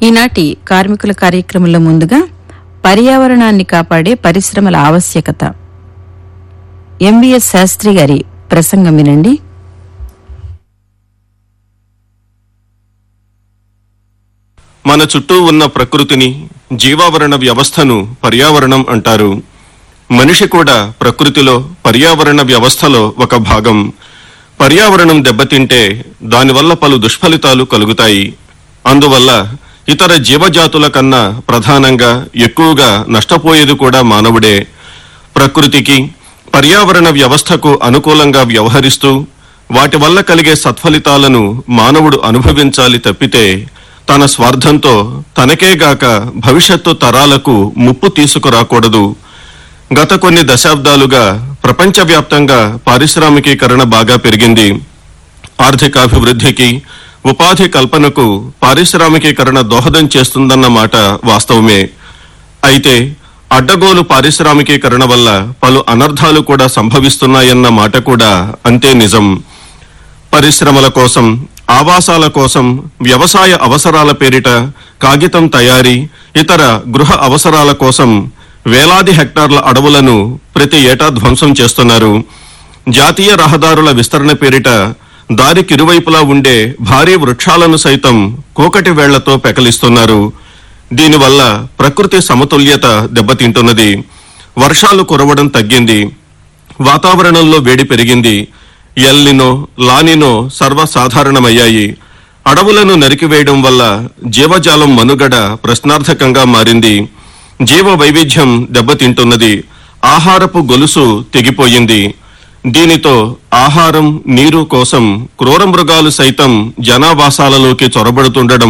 ఈనాటి కార్మికుల కార్యక్రమంలో ముందుగా పర్యావరణాన్ని కాపాడే పరిశ్రమల ఆవశ్యకత ఎంవిఎస్ శాస్త్రి గారి ప్రసంగం వినండి మన చుట్టూ ఉన్న ప్రకృతిని జీవావరణ వ్యవస్థను పర్యావరణం అంటారు మనిషి కూడా ప్రకృతిలో పర్యావరణ వ్యవస్థలో ఒక భాగం పర్యావరణం దెబ్బతింటే దానివల్ల పలు దుష్ఫలితాలు కలుగుతాయి అందువల్ల ఇతర జీవజాతుల కన్నా ప్రధానంగా ఎక్కువగా నష్టపోయేది కూడా మానవుడే ప్రకృతికి పర్యావరణ వ్యవస్థకు అనుకూలంగా వ్యవహరిస్తూ వాటి వల్ల కలిగే సత్ఫలితాలను మానవుడు అనుభవించాలి తప్పితే తన స్వార్థంతో తనకేగాక భవిష్యత్తు తరాలకు ముప్పు తీసుకురాకూడదు గత కొన్ని దశాబ్దాలుగా ప్రపంచవ్యాప్తంగా పారిశ్రామికీకరణ బాగా పెరిగింది ఆర్థికాభివృద్ధికి ఉపాధి కల్పనకు పారిశ్రామికీకరణ దోహదం చేస్తుందన్న మాట వాస్తవమే అయితే అడ్డగోలు పారిశ్రామికీకరణ వల్ల పలు అనర్థాలు కూడా సంభవిస్తున్నాయన్న మాట కూడా అంతే నిజం పరిశ్రమల కోసం ఆవాసాల కోసం వ్యవసాయ అవసరాల పేరిట కాగితం తయారీ ఇతర గృహ అవసరాల కోసం వేలాది హెక్టార్ల అడవులను ప్రతి ఏటా ధ్వంసం చేస్తున్నారు జాతీయ రహదారుల విస్తరణ పేరిట దారికిరువైపులా ఉండే భారీ వృక్షాలను సైతం కోకటి వేళ్లతో పెకలిస్తున్నారు దీనివల్ల ప్రకృతి సమతుల్యత దెబ్బతింటున్నది వర్షాలు కురవడం తగ్గింది వాతావరణంలో వేడి పెరిగింది ఎల్నినో లానినో సర్వసాధారణమయ్యాయి అడవులను నరికివేయడం వల్ల జీవజాలం మనుగడ ప్రశ్నార్థకంగా మారింది జీవ వైవిధ్యం దెబ్బతింటున్నది ఆహారపు గొలుసు తెగిపోయింది దీనితో ఆహారం నీరు కోసం క్రూర మృగాలు సైతం జనావాసాలలోకి చొరబడుతుండడం